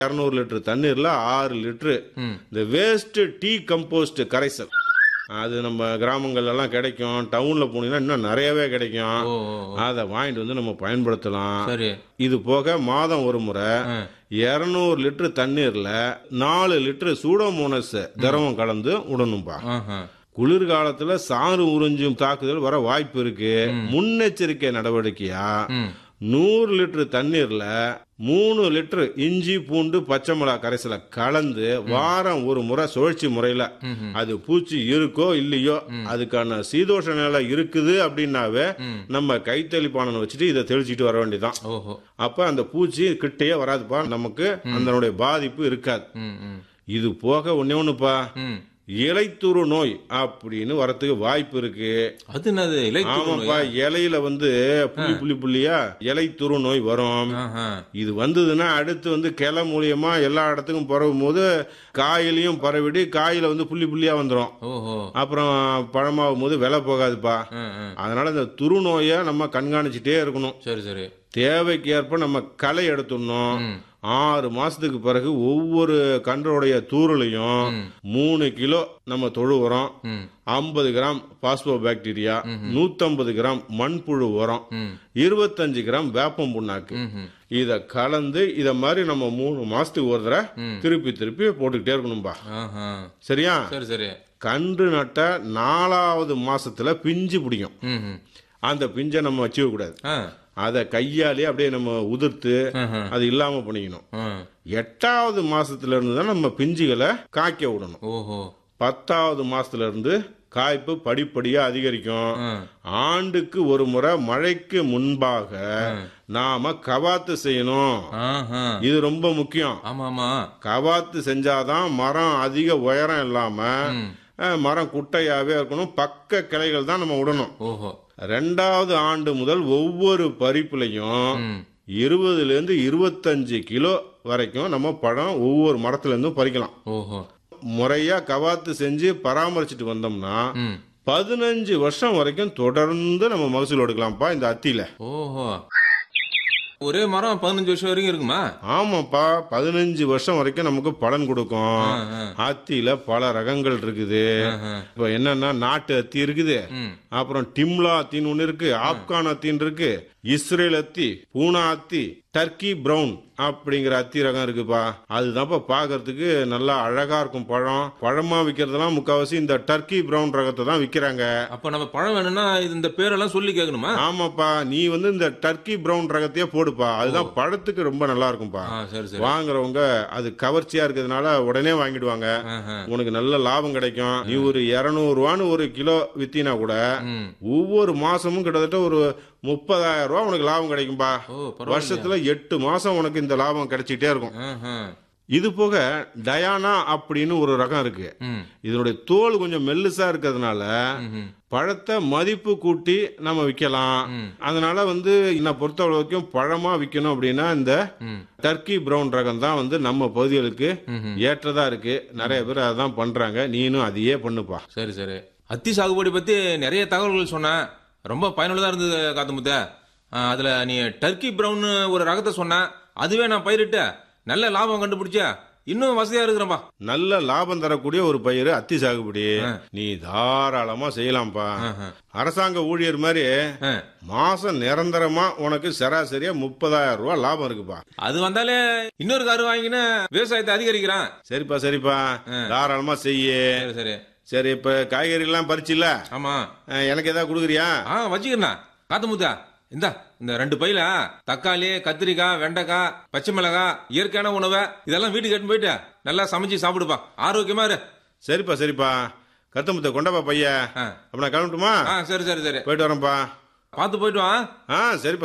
இரநூறு லிட்டர் தண்ணீர்ல ஆறு லிட்டரு ம். இந்த வேஸ்ட் டீ கம்போஸ்ட் கரைசல் அது நம்ம கிராமங்கள்ல எல்லாம் கிடைக்கும் டவுன்ல போனீங்கன்னா இன்னும் நிறையவே கிடைக்கும் ஓ ஓ, ஓ. அதை வாங்கிட்டு வந்து நம்ம பயன்படுத்தலாம் சரி இது போக மாதம் ஒரு முறை ஆ. இருநூறு லிட்டர் தண்ணீர்ல நாலு லிட்டர் சூடோமோனஸ் திரவம் கலந்து விடணும்பா ஆஹா. குளிர்காலத்துல சாறு உறிஞ்சும் தாக்குதல் வர வாய்ப்பு இருக்கு முன்னெச்சரிக்கை நடவடிக்கையா ம். நூறு லிட்டர் தண்ணீர்ல மூணு லிட்டர் இஞ்சி பூண்டு பச்சை மிளகா கரைசல கலந்து வாரம் ஒரு முறை சுழற்சி முறையில அது பூச்சி இருக்கோ இல்லையோ அதுக்கான சீதோஷ நிலை இருக்குது அப்படின்னாவே நம்ம கைத்தெளிப்பானனை வச்சுட்டு இதை தெளிச்சிட்டு வர வேண்டியதான் ஓஹோ அப்ப அந்த பூச்சி கிட்டேயே வராதுப்பா நமக்கு அதனுடைய பாதிப்பு இருக்காது ம் ம் இது போக ஒண்ணே ஒண்ணுப்பா ம் இலைத்துரு நோய் அப்படின்னு வரத்துக்கு வாய்ப்பு இருக்கு அது என்னது இலைத்துரு ஆமாப்பா இலையில வந்து புள்ளி புள்ளி புள்ளியா இலைத்துரு நோய் வரும் ஆஹா. இது வந்ததுன்னா அடுத்து வந்து கிளை மூலியமா எல்லா இடத்துக்கும் பரவும் போது காயிலையும் பரவிடு காயில வந்து புள்ளி புள்ளியா வந்துடும் ஓஹோ அப்புறம் பழமாகும் போது விலை போகாதுப்பா ஆ, ஆ. அதனால இந்த துரு நோயை நம்ம கண்காணிச்சுட்டே இருக்கணும் சரி சரி தேவைக்கு ஏற்ப நம்ம களை எடுத்துடணும் ஆறு மாசத்துக்கு பிறகு ஒவ்வொரு கன்றோடைய தூரலையும் மூணு கிலோ நம்ம தொழு உரம் ம் ஐம்பது கிராம் பாஸ்போ பாக்டீரியா நூத்தம்பது கிராம் மண்புழு உரம் ம் இருபத்தஞ்சு கிராம் வேப்பம் புண்ணாக்கு ம் இத கலந்து இத மாதிரி நம்ம மூணு மாசத்துக்கு ஒரு தடவை திருப்பி திருப்பி போட்டுக்கிட்டே இருக்கணும்பா ஆஹா. சரியா சரி சரி கன்று நட்ட நாலாவது மாசத்துல பிஞ்சு பிடிக்கும் ம் ம். அந்த பிஞ்சை நம்ம வச்சுக்க கூடாது ஆ அதை கையாலே அப்படியே நம்ம உதிர்த்து ஆஹா. அது இல்லாம பண்ணிக்கணும் ஆ. எட்டாவது மாசத்துல இருந்து தான் நம்ம பிஞ்சுகளை காய்க்க விடணும் ஓஹோ பத்தாவது மாசத்துல இருந்து காய்ப்பு படிப்படியா அதிகரிக்கும் ஆ. ஆண்டுக்கு ஒரு முறை மழைக்கு முன்பாக நாம கவாத்து செய்யணும் ஆஹா. இது ரொம்ப முக்கியம் ஆமா ஆமா கவாத்து செஞ்சாதான் மரம் அதிக உயரம் இல்லாம அஹ், மரம் குட்டையாவே இருக்கணும் பக்க கிளைகள் தான் நம்ம விடணும் ஓஹோ ரெண்டாவது ஆண்டு முதல் ஒவ்வொரு பறிப்புலையும் ம் இருபதுல இருந்து இருபத்தஞ்சு கிலோ வரைக்கும் நம்ம பழம் ஒவ்வொரு மரத்துல இருந்தும் பறிக்கலாம் ஓஹோ முறையா கவாத்து செஞ்சு பராமரிச்சுட்டு வந்தோம்னா ம் பதினஞ்சு வருஷம் வரைக்கும் தொடர்ந்து நம்ம மகசூல் எடுக்கலாம்ப்பா இந்த அத்தியில ஓஹோ ஒரே மரம் பதினஞ்சு வருஷம் வரைக்கும் இருக்குமா ஆமாப்பா பதினஞ்சு வருஷம் வரைக்கும் நமக்கு பலன் கொடுக்கும் ஆ, ஆ. அத்தியில பல ரகங்கள் இருக்குது ஆஹா. இப்போ என்னன்னா நாட்டு அத்தி இருக்குது ம் அப்புறம் டிம்லா அத்தின்னு ஒன்று இருக்கு ஆப்கான் அத்தின்னு இருக்கு இஸ்ரேல் அத்தி பூனா அத்தி டர்க்கி பிரவுன் அப்படிங்கிற அத்தி ரகம் இருக்குப்பா அதுதான்ப்பா பார்க்கறதுக்கு நல்லா அழகா இருக்கும் பழம் பழமா விற்கிறதெல்லாம் முக்காவாசி இந்த டர்க்கி பிரவுன் ரகத்தை தான் விற்கிறாங்க அப்ப நம்ம பழம் வேணும்னா இது இந்த பேரெல்லாம் சொல்லி கேட்கணுமா ஆமாப்பா நீ வந்து இந்த டர்க்கி பிரவுன் ரகத்தையே போடுப்பா அதுதான் பழத்துக்கு ரொம்ப நல்லா இருக்கும்பா ஆ சரி சரி வாங்குறவங்க அது கவர்ச்சியா இருக்கிறதுனால உடனே வாங்கிடுவாங்க ஆஹா. உனக்கு நல்ல லாபம் கிடைக்கும் நீ ஒரு இருநூறு ரூபான்னு ஒரு கிலோ வித்தினா கூட ம் ஒவ்வொரு மாசமும் கிட்டத்தட்ட ஒரு முப்பதாயிரம் ரூபாய் உனக்கு லாபம் கிடைக்கும்பா ஓ பரவாயில்ல வருஷத்துல எட்டு மாசம் உனக்கு இந்த லாபம் கிடைச்சிட்டே இருக்கும் ஆஹா. இது போக டயானா அப்படின்னு ஒரு ரகம் இருக்கு ம் இதனுடைய தோல் கொஞ்சம் மெல்லுசா இருக்கிறதுனால ம்ஹும். பழத்தை மதிப்பு கூட்டி நம்ம விற்கலாம் அதனால வந்து என்னை பொறுத்த வரைக்கும் பழமா விற்கணும் அப்படின்னா இந்த ம் டர்க்கி பிரவுன் ரகம் தான் வந்து நம்ம பகுதிகளுக்கு ஏற்றதா இருக்கு நிறைய பேர் அதான் பண்றாங்க நீனும் அதையே பண்ணுப்பா சரி சரி அத்தி சாகுபடி பத்தி நிறைய தகவல்கள் சொன்ன ரொம்ப பயனுள்ளதா இருந்தது காத்தமுத்த அதுல நீ டர்க்கி பிரவுன் ஒரு ரகத்தை சொன்ன அதுவே நான் பயிரிட்டு நல்ல லாபம் கண்டுபிடிச்ச இன்னும் வசதியா இருக்கிறேன்பா நல்ல லாபம் தரக்கூடிய ஒரு பயிர் அத்தி சாகுபடி நீ தாராளமா செய்யலாம்ப்பா அரசாங்க ஊழியர் மாதிரி ஆ. மாசம் நிரந்தரமா உனக்கு சராசரியா முப்பதாயிரம் ரூபாய் லாபம் இருக்குப்பா அது வந்தாலே இன்னொரு காரு வாங்கின விவசாயத்தை அதிகரிக்கிறான் சரிப்பா சரிப்பா தாராளமா செய்யு சரி சரி சரி இப்ப காய்கறி எல்லாம் பறிச்சில்ல ஆமா அஹ், எனக்கு ஏதாவது கொடுக்குறியா ஆ வச்சுக்கிறேண்ணா காத்தமுத்தா இந்தா இந்த ரெண்டு பையில தக்காளி கத்திரிக்காய் வெண்டைக்காய் பச்சை மிளகாய் இயற்கையான உணவை இதெல்லாம் வீட்டுக்கு எடுத்து போயிட்டு நல்லா சமைச்சு சாப்பிடுப்பா ஆரோக்கியமா இரு சரிப்பா சரிப்பா கத்தமுத்த கொண்டப்பா பைய ஆ. அப்ப நான் கிளம்பட்டுமா ஆ சரி சரி சரி போயிட்டு வரேன்ப்பா பார்த்து போயிட்டு வா ஆ சரிப்பா